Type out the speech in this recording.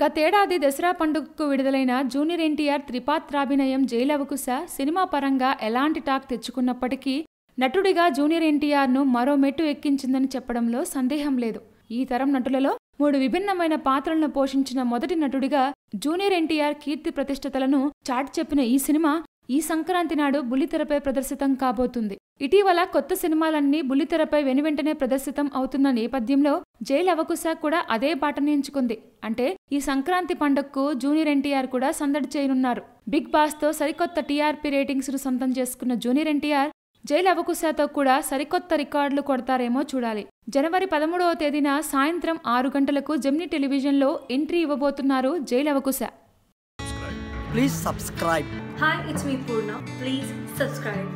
గతేడాది దసరా పండుగకు విడుదలైన జూనియర్ ఎన్టీఆర్ త్రిపాత్రాభినయం జైలవకుశ సినిమా పరంగా ఎలాంటి టాక్ తెచ్చుకున్నప్పటికీ నటుడిగా జూనియర్ ఎన్టీఆర్ను మరో మెట్టు ఎక్కించిందని చెప్పడంలో సందేహం లేదు ఈ తరం నటులలో మూడు విభిన్నమైన పాత్రలను పోషించిన మొదటి నటుడిగా జూనియర్ ఎన్టీఆర్ కీర్తి ప్రతిష్టతలను చాటి చెప్పిన ఈ సినిమా ఈ సంక్రాంతి నాడు బుల్లితెరపై ప్రదర్శితం కాబోతుంది ఇటీవల కొత్త సినిమాలన్నీ బుల్లితెరపై వెనువెంటనే ప్రదర్శితం అవుతున్న నేపథ్యంలో జైల్ అవకుశ కూడా అదే బాటని ఎంచుకుంది అంటే ఈ సంక్రాంతి పండుగకు జూనియర్ ఎన్టీఆర్ కూడా సందడి చేయనున్నారు బిగ్ బాస్ తో సరికొత్త టీఆర్పీ రేటింగ్స్ ను సొంతం చేసుకున్న జూనియర్ ఎన్టీఆర్ జైల్ అవకుశతో కూడా సరికొత్త రికార్డులు కొడతారేమో చూడాలి జనవరి పదమూడవ తేదీన సాయంత్రం ఆరు గంటలకు జెమిని టెలివిజన్లో ఎంట్రీ ఇవ్వబోతున్నారు జైల్ అవకుశ Please subscribe. Hi, it's me Purna. Please subscribe.